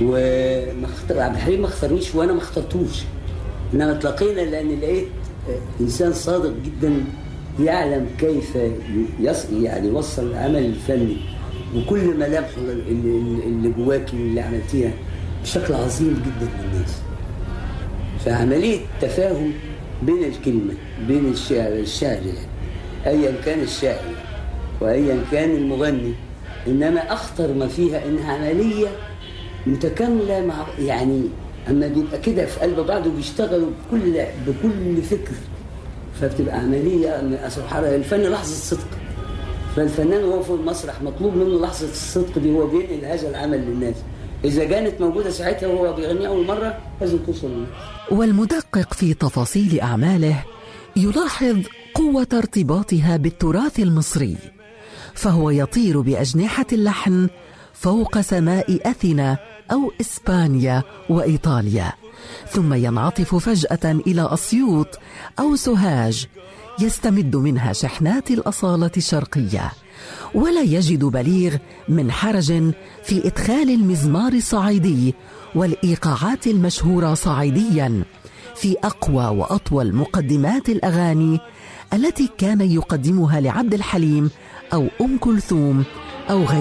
وعبد الحليم ما اختارنيش وانا ما اخترتوش انما تلاقينا لان لقيت انسان صادق جدا يعلم كيف يص... يعني يوصل العمل الفني وكل ملامحه اللي, اللي جواكي اللي عملتيها بشكل عظيم جدا للناس فعمليه تفاهم بين الكلمه بين الشاعر الشاعر يعني ايا كان الشاعر وايا كان المغني انما اخطر ما فيها انها عمليه متكامله مع يعني اما بيبقى كده في قلب بعض وبيشتغلوا بكل بكل فكر فبتبقى عمليه سبحان الله الفن لحظه صدق فالفنان وهو في المسرح مطلوب منه لحظه الصدق دي هو بينقل هذا العمل للناس اذا كانت موجوده ساعتها وهو بيغني اول مره لازم توصل للناس والمدقق في تفاصيل اعماله يلاحظ قوه ارتباطها بالتراث المصري فهو يطير باجنحه اللحن فوق سماء اثينا او اسبانيا وايطاليا ثم ينعطف فجاه الى اسيوط او سوهاج يستمد منها شحنات الاصاله الشرقيه ولا يجد بليغ من حرج في ادخال المزمار الصعيدي والايقاعات المشهوره صعيديا في اقوى واطول مقدمات الاغاني التي كان يقدمها لعبد الحليم او ام كلثوم او غيرها